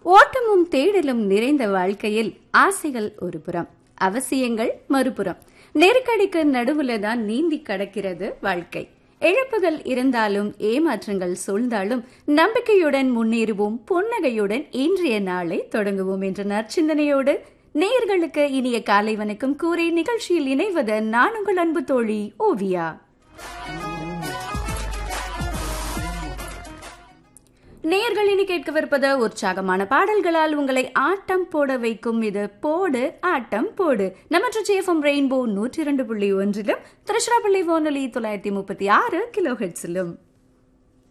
ஓட்டமும் தேடலும் நிறைந்த வாழ்க்கையில் ஆசைகள் ஒரு புறம் அவசியங்கள் மறுபுறம் நெருக்கடிக்கு நடுவுல தான் நீந்தி கடக்கிறது வாழ்க்கை இழப்புகள் இருந்தாலும் ஏமாற்றங்கள் சூழ்ந்தாலும் நம்பிக்கையுடன் முன்னேறுவோம் புன்னகையுடன் இன்றைய நாளை தொடங்குவோம் என்ற நற்சிந்தனையோடு நேயர்களுக்கு இனிய காலை வணக்கம் கூறி நிகழ்ச்சியில் இணைவது நான் உங்கள் அன்பு தோழி ஓவியா நேயர்கள் இனி கேட்கவிருப்பது உற்சாகமான பாடல்களால் உங்களை ஆட்டம் போட வைக்கும் இது போடு ஆட்டம் போடு நம்ம ஜேஃபம் ரெயின்போ நூற்றி இரண்டு புள்ளி ஒன்றிலும் திருச்சிராப்பள்ளி வானொலி தொள்ளாயிரத்தி முப்பத்தி ஆறு கிலோ ஹெட்ஸிலும்